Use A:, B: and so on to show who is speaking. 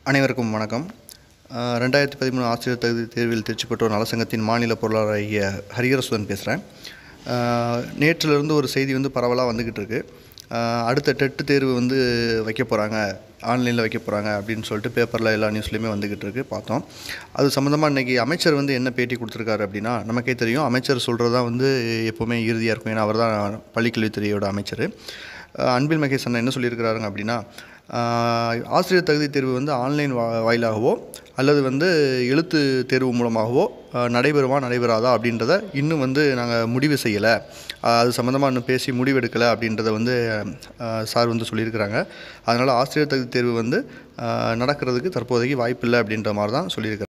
A: அனைவருக்கும் வணக்கம் அஹ் ரெண்டாயிரத்தி பதிமூணு ஆசிரியர் தகுதி தேர்வில் தேர்ச்சி பெற்றோர் நலசங்கத்தின் மாநில பொருளாளர் ஐயா ஹரிஹரசுதன் பேசுகிறேன் நேற்றிலிருந்து ஒரு செய்தி வந்து பரவலாக வந்துக்கிட்டு இருக்கு அஹ் அடுத்த டெட்டு தேர்வு வந்து வைக்க போகிறாங்க ஆன்லைனில் வைக்க போகிறாங்க அப்படின்னு சொல்லிட்டு பேப்பரில் எல்லா நியூஸ்லேயுமே வந்துக்கிட்டு இருக்கு பார்த்தோம் அது சம்மந்தமாக இன்றைக்கி அமைச்சர் வந்து என்ன பேட்டி கொடுத்துருக்காரு அப்படின்னா நமக்கே தெரியும் அமைச்சர் சொல்கிறது தான் வந்து எப்போவுமே இறுதியாக இருக்கும் ஏன்னா அவர் தான் பள்ளிக்கல்வித்துறையோட அமைச்சர் அஹ் அன்பில் மகேஷ் அண்ணா என்ன சொல்லியிருக்கிறாருங்க அப்படின்னா ஆஹ் ஆசிரியர் தகுதி தேர்வு வந்து ஆன்லைன் வா வாயிலாகவோ அல்லது வந்து எழுத்து தேர்வு மூலமாகவோ ஆஹ் நடைபெறுமா நடைபெறாதா அப்படின்றத இன்னும் வந்து நாங்கள் முடிவு செய்யலை அது சம்மந்தமாக இன்னும் பேசி முடிவெடுக்கலை அப்படின்றத வந்து ஆஹ் சார் வந்து சொல்லியிருக்கிறாங்க அதனால் ஆசிரியர் தகுதி தேர்வு வந்து ஆஹ் நடக்கிறதுக்கு தற்போதைக்கு வாய்ப்பில்லை அப்படின்ற மாதிரி தான் சொல்லியிருக்கிறாங்க